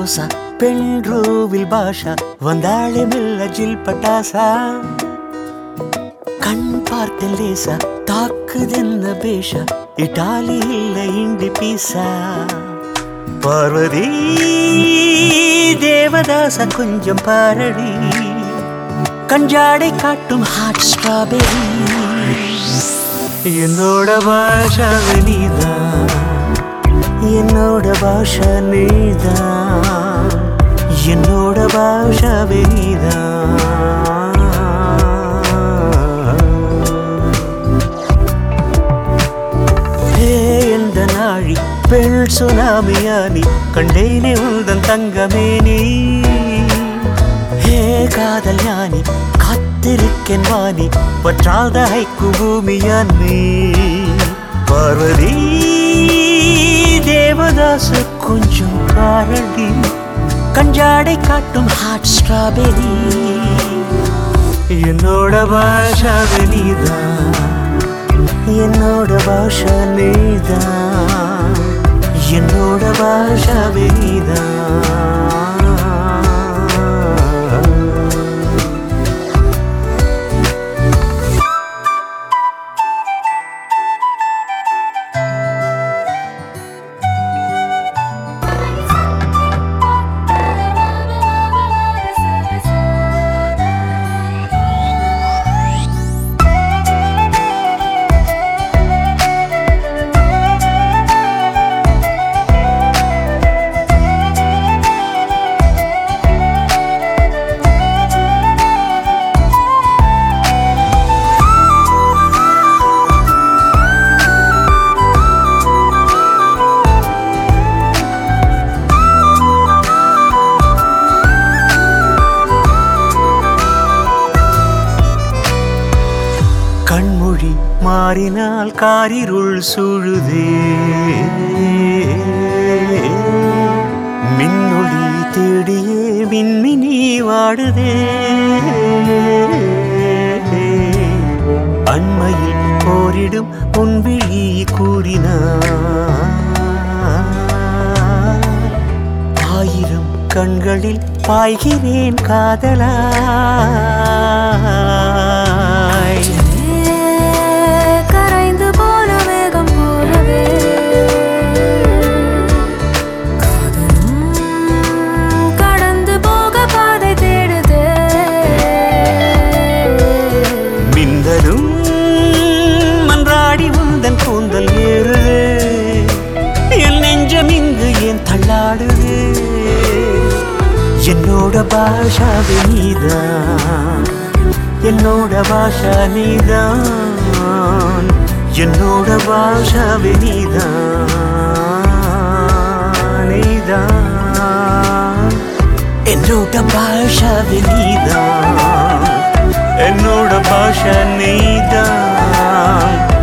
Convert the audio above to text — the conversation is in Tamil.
ರೋಸ ಪೆಂಡ್ರೂವಿಲ್ ಭಾಷ ಒಂದಾಳೆ ಮೆಲ್ಲ ಜಿಲ್ ಪಟಾಸ கண் பார்த்த லேசா தாக்குதென்ன பேஷா இட்டாலி இல்ல இண்டி பீசா பார்வதி தேவதாச கொஞ்சம் பாரடி கஞ்சாடை காட்டும் ஹாட் ஸ்ட்ராபெரி என்னோட பாஷா நீதான் என்னோட பாஷா நீதான் என்னோட பாஷா ஹே எந்த நாழி பெண் சுனாமியானி கண்டேனே உந்தன் தங்கமேனி ஹே காதல் ஞானி காத்திருக்கேன் வாணி பற்றாத ஹைக்கு பூமியான் நீ பார்வதி தேவதாச கொஞ்சம் பாரடி கஞ்சாடை காட்டும் ஹாட் ஸ்ட்ராபெரி என்னோட பாஷா நீதான் என்னோட பாஷா நீதான் என்னோட பாஷா நீதான் கண்மொழி மாறினால் காரிருள் சூழுதே மின்னொளி தேடியே மின்மினி வாடுதே அண்மையில் போரிடும் பொன்விழி கூறினார் ஆயிரம் கண்களில் பாய்கிறேன் காதலாய் கரைந்து போன வேகம் போலவே காதலும் கடந்து போக பாதை தேடுதே மின்னலும் மன்றாடி உந்தன் கூந்தல் ஏறுது என் நெஞ்சம் இங்கு ஏன் தள்ளாடுது என்னோட பாஷாவே நீதான் என்னோட பாஷா நீதான் என்னோட பாஷாவே நீதான் நீதான் என்னோட பாஷாவே நீதான் என்னோட பாஷா நீதான்